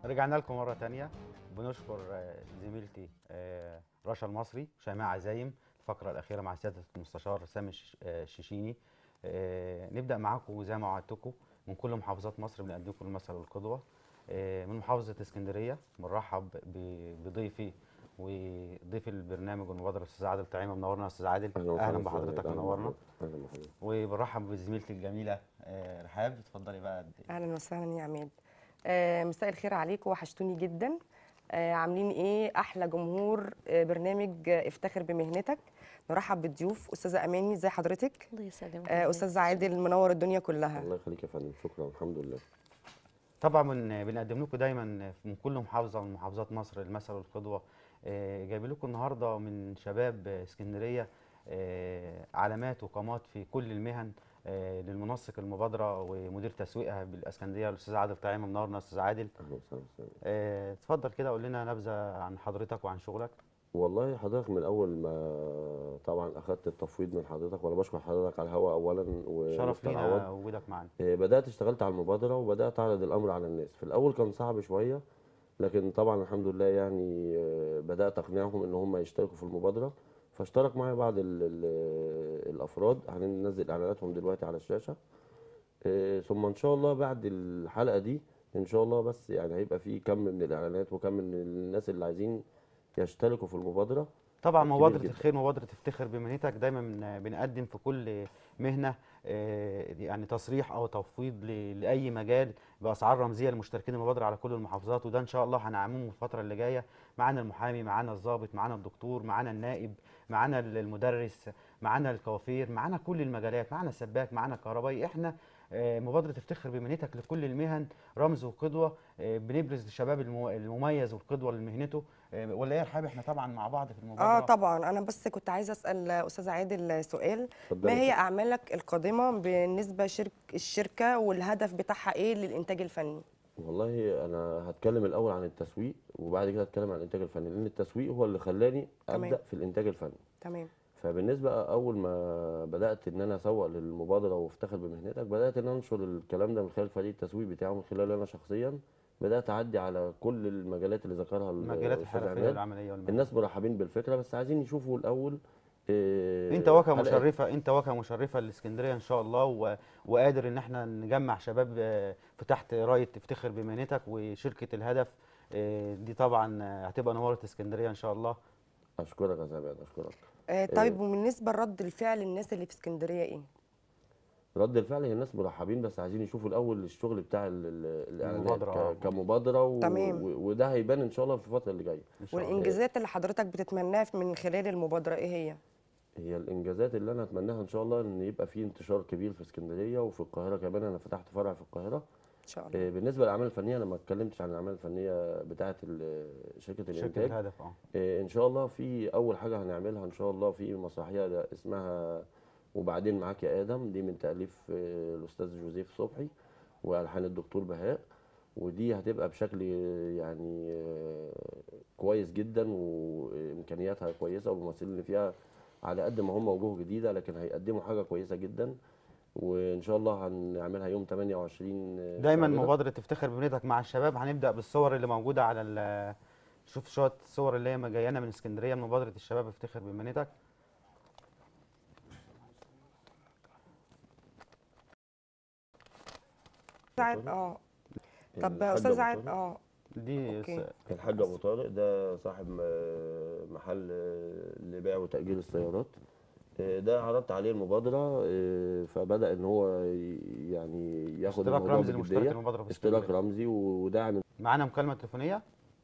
رجعنا لكم مرة تانية بنشكر آه، زميلتي آه، رشا المصري شيماء عزايم الفقرة الأخيرة مع سيادة المستشار سامي الش- آه، الشيشيني آه، نبدأ معاكم زي ما وعدتكم من كل محافظات مصر بنقدم لكم المثل والقدوة آه، من محافظة اسكندرية بنرحب ب- بضيفي وضيف البرنامج والمبادرة الأستاذ عادل طعيمة منورنا يا أستاذ عادل وسهلا أهلا أستاذ بحضرتك أهلا منورنا بحضرتك. اهلا بحضرتك وبنرحب بزميلتي الجميلة آه، رحاب اتفضلي بقى اهلا وسهلا يا عماد آه، مساء الخير عليكم وحشتوني جدا آه، عاملين ايه احلى جمهور آه، برنامج آه، افتخر بمهنتك نرحب بالضيوف استاذه اماني ازي حضرتك الله يسلمك آه، استاذ عادل منور الدنيا كلها الله يخليك يا فندم شكرا الحمد لله طبعا بن- بنقدم لكم دايما من كل محافظه من محافظات مصر المثل والقدوه آه، جايب لكم النهارده من شباب آه، اسكندريه آه، علامات وقامات في كل المهن آه، للمنسق المبادره ومدير تسويقها بالاسكندريه الاستاذ عادل طعيمه منورنا يا استاذ عادل اهلا وسهلا وسهلا. آه، اتفضل كده قول لنا نبذه عن حضرتك وعن شغلك والله حضرتك من اول ما طبعا اخدت التفويض من حضرتك وانا بشكر حضرتك على الهواء اولا شرف ومستر لينا عوض. وجودك معانا آه، بدات اشتغلت على المبادره وبدات اعرض الامر على الناس في الاول كان صعب شويه لكن طبعا الحمد لله يعني آه، بدات اقنعهم ان هم يشتركوا في المبادره فاشترك معايا بعض ال ال الافراد هننزل اعلاناتهم دلوقتي على الشاشه آه، ثم ان شاء الله بعد الحلقه دي ان شاء الله بس يعني هيبقى في كم من الاعلانات وكم من الناس اللي عايزين يشتركوا في المبادره طبعا كبير مبادرة جدا. الخير مبادرة افتخر بمهنتك دايما بن- بنقدم في كل مهنة آه، يعني تصريح أو تفويض ل- لأي مجال بأسعار رمزية لمشتركين المبادرة على كل المحافظات وده إن شاء الله هنعممه الفترة اللي جاية معانا المحامي معانا الضابط معانا الدكتور معانا النائب معانا ال- المدرس معانا الكوافير معانا كل المجالات معانا السباك معانا الكهربائي احنا آه، مبادرة افتخر بمهنتك لكل المهن رمز وقدوة آه، بنبرز الشباب المو- المميز والقدوة لمهنته آه، ولا ايه يا رحاب احنا طبعا مع بعض في المبادرة اه طبعا انا بس كنت عايزه اسال استاذ عادل سؤال اتفضلي ما هي يا اعمالك القادمه بالنسبه شرك الشركه والهدف بتاعها ايه للانتاج الفني والله انا هتكلم الاول عن التسويق وبعد كده هتكلم عن الانتاج الفني لان التسويق هو اللي خلاني تمام. ابدا في الانتاج الفني تمام فبالنسبه اول ما بدات ان انا اسوق للمبادره وافتخر بمهنتك بدات ان انشر الكلام ده من خلال فريق التسويق بتاعه من خلال انا شخصيا بدات اعدي على كل المجالات اللي ذكرها المجالات الأستاذ الحرفيه عماد. والعمليه والمهنيه الناس مرحبين بالفكره بس عايزين يشوفوا الاول آه، انت واجهه حلقات. مشرفه انت واجهه مشرفه لاسكندريه ان شاء الله و... وقادر ان احنا نجمع شباب آه، في تحت رايه تفتخر بمهنتك وشركه الهدف آه، دي طبعا آه، هتبقى نوره اسكندريه ان شاء الله اشكرك يا زمان اشكرك آه طيب وبالنسبه لرد الفعل الناس اللي في اسكندريه ايه رد الفعل هي الناس مرحبين بس عايزين يشوفوا الاول الشغل بتاع ال- ال- الاعلانات المبادرة، آه. ك- كمبادره و... تمام. و... وده هيبان ان شاء الله في الفتره اللي جايه ان شاء الله والانجازات اللي حضرتك بتتمناها من خلال المبادره ايه هي هي الانجازات اللي انا اتمناها ان شاء الله ان يبقى في انتشار كبير في اسكندريه وفي القاهره كمان انا فتحت فرع في القاهره ان شاء الله آه، بالنسبه للاعمال الفنيه انا ما اتكلمتش عن الاعمال الفنيه بتاعه ال- شركه شركه الانتاج الهدف اه آه، ان شاء الله في اول حاجه هنعملها ان شاء الله في مسرحيه ده اسمها وبعدين معاك يا ادم دي من تاليف آه، الاستاذ جوزيف صبحي والحان الدكتور بهاء ودي هتبقى بشكل آه، يعني آه، كويس جدا وامكانياتها كويسه والممثلين اللي فيها على قد ما هم وجوه جديده لكن هيقدموا حاجه كويسه جدا وان شاء الله هنعملها يوم 28 آه، دايما شهر ده. مبادره تفتخر بمهنتك مع الشباب هنبدا بالصور اللي موجوده على ال- شوف شويه الصور اللي هي جايانا من اسكندريه من مبادره الشباب افتخر بمهنتك سعد اه طب الحاج استاذ أبو عاد طارق. اه دي أوكي. س- الحاج ابو طارق ده صاحب م- محل آه، لبيع وتاجير السيارات آه، ده عرضت عليه المبادره آه، فبدا ان هو ي- يعني ياخد اشتراك الموضوع رمزي لمشترك بجديه المبادره في اشتراك اسكندريه رمزي وداعم معانا مكالمه تليفونيه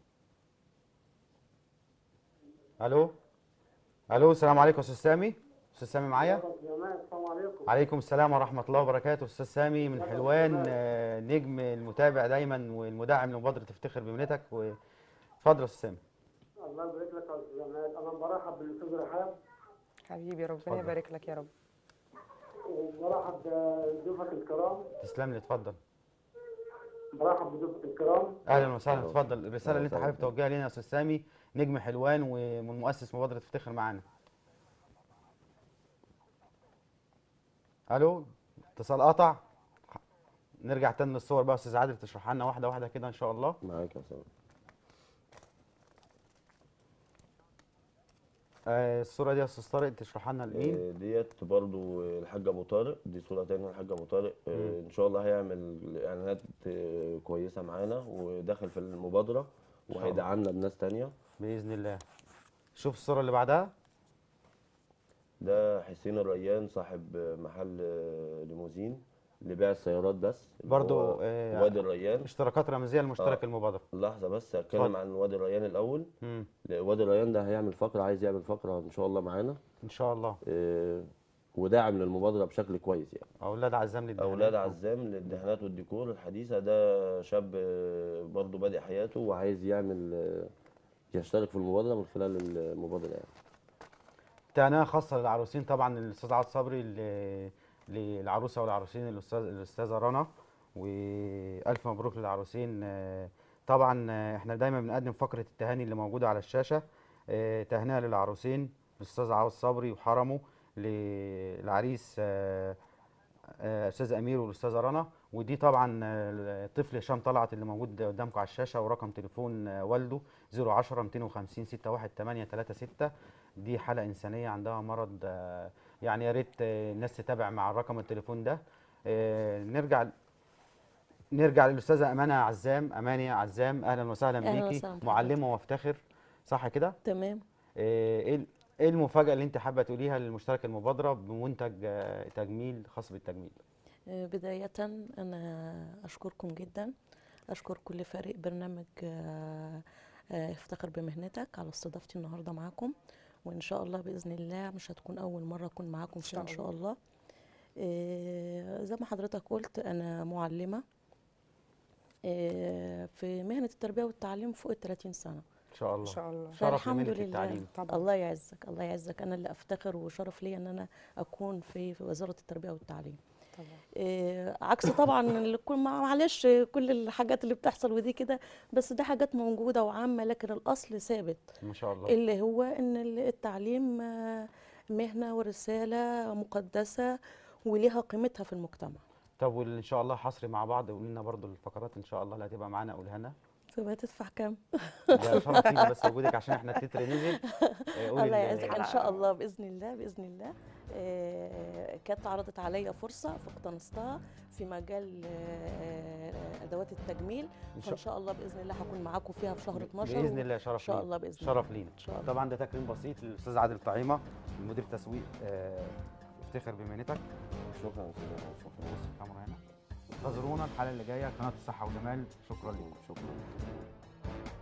الو الو السلام عليكم يا استاذ سامي استاذ سامي معايا السلام عليكم عليكم السلام ورحمه الله وبركاته استاذ سامي من حلوان آه، نجم المتابع دايما والمدعم لمبادره تفتخر بمهنتك و- اتفضل يا استاذ سامي الله يبارك لك يا استاذ عماد انا برحب بالاستاذ رحاب حبيبي ربنا اتفضل. يبارك لك يا رب وبرحب بضيوفك الكرام تسلم لي اتفضل برحب بضيوفك الكرام اهلا وسهلا اتفضل الرساله اللي انت أهلا حابب وسهلا. توجهها لنا يا استاذ سامي نجم حلوان ومن مؤسس مبادره تفتخر معانا الو اتصال قطع نرجع تاني للصور بقى يا استاذ عادل تشرحها لنا واحده واحده كده ان شاء الله معاك يا سلام آه الصوره دي يا استاذ طارق تشرحها لنا لمين آه، ديت برضو الحاج ابو طارق دي صوره تانية الحاج ابو طارق آه، مم. ان شاء الله هيعمل اعلانات آه، كويسه معانا وداخل في المبادره شاء الله. وهيدعمنا بناس تانية باذن الله شوف الصوره اللي بعدها ده حسين الريان صاحب محل آه، ليموزين لبيع السيارات بس اللي برضو، هو آه، وادي الريان اشتراكات رمزيه لمشترك آه. المبادره لحظه بس هتكلم اتفضل. عن وادي الريان الاول مم. وادي الريان ده هيعمل فقره عايز يعمل فقره ان شاء الله معانا ان شاء الله آه، وداعم للمبادره بشكل كويس يعني اولاد عزام للدهانات. اولاد عزام للدهانات والديكور الحديثه ده شاب آه، برضه بادئ حياته وعايز يعمل آه، يشترك في المبادره من خلال المبادره يعني تهنئه خاصه للعروسين طبعا الاستاذ عبد صبري ل- للعروسه والعروسين الاستاذ الاستاذه رنا والف مبروك للعروسين آه، طبعا آه، احنا دايما بنقدم فقره التهاني اللي موجوده على الشاشه آه، تهنئه للعروسين الاستاذ عاوز صبري وحرمه للعريس آه، آه، استاذ امير والاستاذه رنا ودي طبعا آه، الطفل هشام طلعت اللي موجود قدامكم على الشاشه ورقم تليفون آه، والده 010 250 61836 دي حاله انسانيه عندها مرض آه، يعني يا ريت آه، الناس تتابع مع الرقم التليفون ده آه، نرجع نرجع للاستاذه امانه عزام اماني عزام اهلا وسهلا أهلا بيكي وسهلا بحضرتك. معلمه وافتخر صح كده تمام آه، ايه ال- ايه المفاجاه اللي انت حابه تقوليها للمشترك المبادره بمنتج آه، تجميل خاص بالتجميل آه، بداية أنا أشكركم جدا أشكر كل فريق برنامج آه، آه، افتخر بمهنتك على استضافتي النهاردة معاكم وإن شاء الله بإذن الله مش هتكون أول مرة أكون معاكم فيها شاء إن شاء الله آه، زي ما حضرتك قلت أنا معلمة آه، في مهنة التربية والتعليم فوق ال 30 سنة ان شاء ان الله شاء الله شرف فالحمد لمهنة لله التعليم. طبعا الله يعزك الله يعزك أنا اللي أفتخر وشرف لي إن أنا أكون في في وزارة التربية والتعليم طبعا إيه، عكس طبعا اللي كل مع- معلش كل الحاجات اللي بتحصل ودي كده بس دي حاجات موجوده وعامه لكن الاصل ثابت ما شاء الله اللي هو ان ال- التعليم آه، مهنه ورساله مقدسه وليها قيمتها في المجتمع طب وان شاء الله حصري مع بعض قولي لنا برضو الفقرات ان شاء الله اللي هتبقى معانا قولها لنا تبقى تدفع كام ده شرف لينا بس وجودك عشان احنا التتر نزل آه، قولي الله ال- يعزك ان الحلقة- شاء الله باذن الله باذن الله آه، كانت عرضت عليا فرصه فاقتنصتها في مجال آه، ادوات التجميل إن فان شاء الله باذن الله هكون معاكم فيها في شهر 12 باذن الله شرف ان شاء لينا. الله باذن الله شرف لينا ان شاء الله طبعا ده تكريم بسيط للاستاذ عادل طعيمه مدير تسويق آه، افتخر بمهنتك شكرا يا استاذ أحمد، شكرا بص الكاميرا هنا انتظرونا الحلقه اللي جايه قناه الصحه والجمال شكرا لكم شكرا